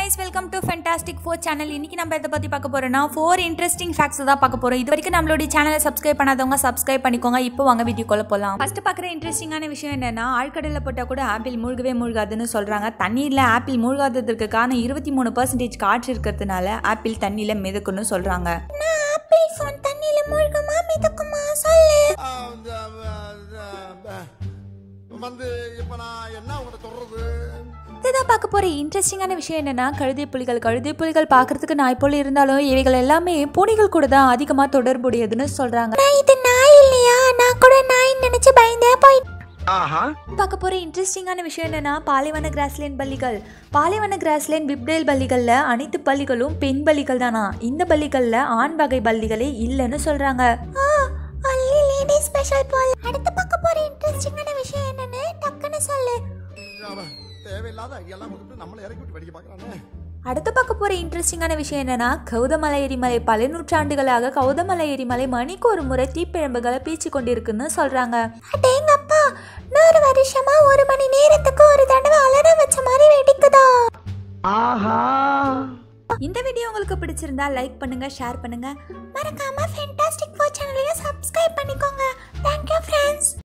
guys welcome to fantastic four channel இன்னைக்கு நம்ம எதை பற்றி பார்க்க போறோம்னா ஃபோர் இன்ட்ரெஸ்டிங் ஃபேக்ட்ஸ் தான் பார்க்க போகிறோம் இது வரைக்கும் நம்மளுடைய சேனலை சப்ஸ்கிரைப் பண்ணாதவங்க சப்ஸ்கிரைப் பண்ணிக்கோங்க இப்போ வாங்க வீடியோக்குள்ள போகலாம் ஃபர்ஸ்ட் பார்க்குற இன்ட்ரெஸ்டிங்கான விஷயம் என்னன்னா ஆழ்கடலில் போட்டால் கூட ஆப்பிள் மூழ்கவே மூழ்காதுன்னு சொல்கிறாங்க தண்ணீரில் ஆப்பிள் மூழ்காததற்கு காரணம் இருபத்தி மூணு பர்சன்டேஜ் காற்று இருக்கிறதுனால ஆப்பிள் தண்ணியில் மிதக்குன்னு சொல்கிறாங்க ஆப்பிள் ஃபோன் தண்ணியில் மூழ்குமா மிதக்குமா சொல்லு ஆ, இந்த, ஆ, இந்த, ஆ, வந்து இப்ப நான் என்ன உங்கள்கிட்ட சொல்றது இதுதான் பார்க்க போகிற இன்ட்ரெஸ்டிங்கான விஷயம் என்னன்னா கழுதை புலிகள் கழுதை புலிகள் பார்க்கறதுக்கு நாய் போல இருந்தாலும் இவைகள் எல்லாமே பூனைகள் கூட தான் அதிகமாக தொடர்புடையதுன்னு சொல்கிறாங்க இது நாய் இல்லையா நான் கூட நாய் நினச்சி பயந்தே போய் பார்க்க போகிற இன்ட்ரெஸ்டிங்கான விஷயம் என்னன்னா பாலைவன கிராஸ்லேண்ட் பள்ளிகள் பாலைவன கிராஸ்லேண்ட் விப்டேல் பள்ளிகளில் அனைத்து பள்ளிகளும் பெண் பள்ளிகள் தானா இந்த பள்ளிகளில் ஆண் வகை பள்ளிகளே இல்லைன்னு சொல்கிறாங்க ஸ்பெஷல் போல் அடுத்து பார்க்க போகிற இன்ட்ரெஸ்டிங்கான விஷயம் என்னன்னு டக்குன்னு சொல்லு அவன் தேவையில்லாத ஐடியாலாம் கொடுத்து நம்மளை இறக்கி விட்டு படிக்க பார்க்கறானே அடுத்து பார்க்க போகிற இன்ட்ரெஸ்டிங்கான விஷயம் என்னன்னா கௌதமலை எரிமலை பல நூற்றாண்டுகளாக கௌதமலை எரிமலை மணிக்கு ஒரு முறை தீப்பிழம்புகளை பீச்சு கொண்டிருக்குன்னு சொல்றாங்க அடேங்கப்பா நூறு வருஷமா ஒரு மணி நேரத்துக்கு ஒரு தடவை அலற வச்ச மாதிரி வெடிக்குதா இந்த வீடியோ உங்களுக்கு பிடிச்சிருந்தா லைக் பண்ணுங்க ஷேர் பண்ணுங்க மறக்காம ஃபென்டாஸ்டிக் ஃபோர் சேனலையும் சப்ஸ்கிரைப் பண்ணிக்கோங்க தேங்க்யூ ஃப்ரெண்ட்ஸ்